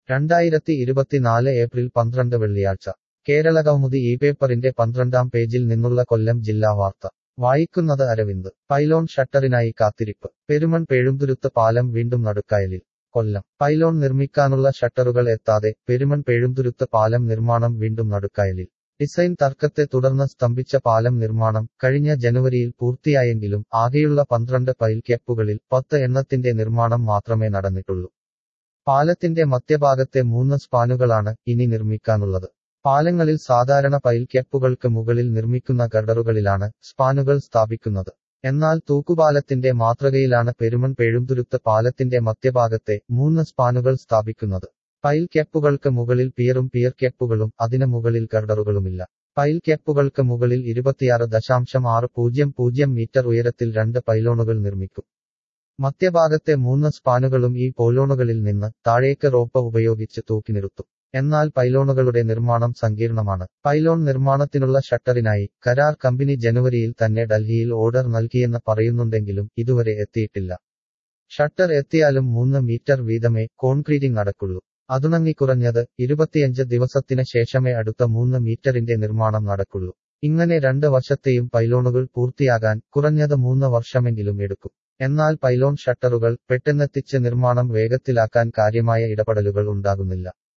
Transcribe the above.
രണ്ടായിരത്തി ഇരുപത്തിനാല് ഏപ്രിൽ പന്ത്രണ്ട് വെള്ളിയാഴ്ച കേരളകൗമുദി ഈ പേപ്പറിന്റെ പന്ത്രണ്ടാം പേജിൽ നിന്നുള്ള കൊല്ലം ജില്ലാ വാർത്ത വായിക്കുന്നത് അരവിന്ദ് പൈലോൺ ഷട്ടറിനായി കാത്തിരിപ്പ് പെരുമൺ പേഴുംതുരുത്ത് പാലം വീണ്ടും നടുക്കായലിൽ കൊല്ലം പൈലോൺ നിർമ്മിക്കാനുള്ള ഷട്ടറുകൾ എത്താതെ പെരുമൺ പേഴുംതുരുത്ത് പാലം നിർമ്മാണം വീണ്ടും നടുക്കായലിൽ ഡിസൈൻ തർക്കത്തെ തുടർന്ന് സ്തംഭിച്ച പാലം നിർമ്മാണം കഴിഞ്ഞ ജനുവരിയിൽ പൂർത്തിയായെങ്കിലും ആകെയുള്ള പന്ത്രണ്ട് പൈൽ ക്യാപ്പുകളിൽ പത്ത് എണ്ണത്തിന്റെ നിർമ്മാണം മാത്രമേ നടന്നിട്ടുള്ളൂ പാലത്തിന്റെ മധ്യഭാഗത്തെ മൂന്ന് സ്പാനുകളാണ് ഇനി നിർമ്മിക്കാനുള്ളത് പാലങ്ങളിൽ സാധാരണ പൈൽ ക്യാപ്പുകൾക്ക് മുകളിൽ നിർമ്മിക്കുന്ന ഗർഡറുകളിലാണ് സ്പാനുകൾ സ്ഥാപിക്കുന്നത് എന്നാൽ തൂക്കുപാലത്തിന്റെ മാതൃകയിലാണ് പെരുമൺ പേഴുംതുരുത്ത് പാലത്തിന്റെ മധ്യഭാഗത്തെ മൂന്ന് സ്പാനുകൾ സ്ഥാപിക്കുന്നത് പൈൽ ക്യാപ്പുകൾക്ക് മുകളിൽ പിയറും പിയർ ക്യാപ്പുകളും അതിന് മുകളിൽ ഗർഡറുകളുമില്ല പൈൽ ക്യാപ്പുകൾക്ക് മുകളിൽ ഇരുപത്തിയാറ് ദശാംശം ആറ് പൂജ്യം പൂജ്യം മീറ്റർ ഉയരത്തിൽ രണ്ട് പൈലോണുകൾ നിർമ്മിക്കും മധ്യഭാഗത്തെ മൂന്ന് സ്പാനുകളും ഈ പോലോണുകളിൽ നിന്ന് താഴേക്ക് റോപ്പ് ഉപയോഗിച്ച് തൂക്കി നിർത്തും എന്നാൽ പൈലോണുകളുടെ നിർമ്മാണം സങ്കീർണമാണ് പൈലോൺ നിർമ്മാണത്തിനുള്ള ഷട്ടറിനായി കരാർ കമ്പനി ജനുവരിയിൽ തന്നെ ഡൽഹിയിൽ ഓർഡർ നൽകിയെന്ന് പറയുന്നുണ്ടെങ്കിലും ഇതുവരെ എത്തിയിട്ടില്ല ഷട്ടർ എത്തിയാലും മൂന്ന് മീറ്റർ വീതമേ കോൺക്രീറ്റിംഗ് നടക്കുള്ളൂ അതുണങ്ങി കുറഞ്ഞത് ഇരുപത്തിയഞ്ച് ദിവസത്തിന് ശേഷമേ അടുത്ത മൂന്ന് മീറ്ററിന്റെ നിർമ്മാണം നടക്കുള്ളൂ ഇങ്ങനെ രണ്ട് വശത്തെയും പൈലോണുകൾ പൂർത്തിയാകാൻ കുറഞ്ഞത് മൂന്ന് വർഷമെങ്കിലും എടുക്കും എന്നാൽ പൈലോൺ ഷട്ടറുകൾ പെട്ടെന്നെത്തിച്ച് നിർമ്മാണം വേഗത്തിലാക്കാൻ കാര്യമായ ഇടപെടലുകൾ ഉണ്ടാകുന്നില്ല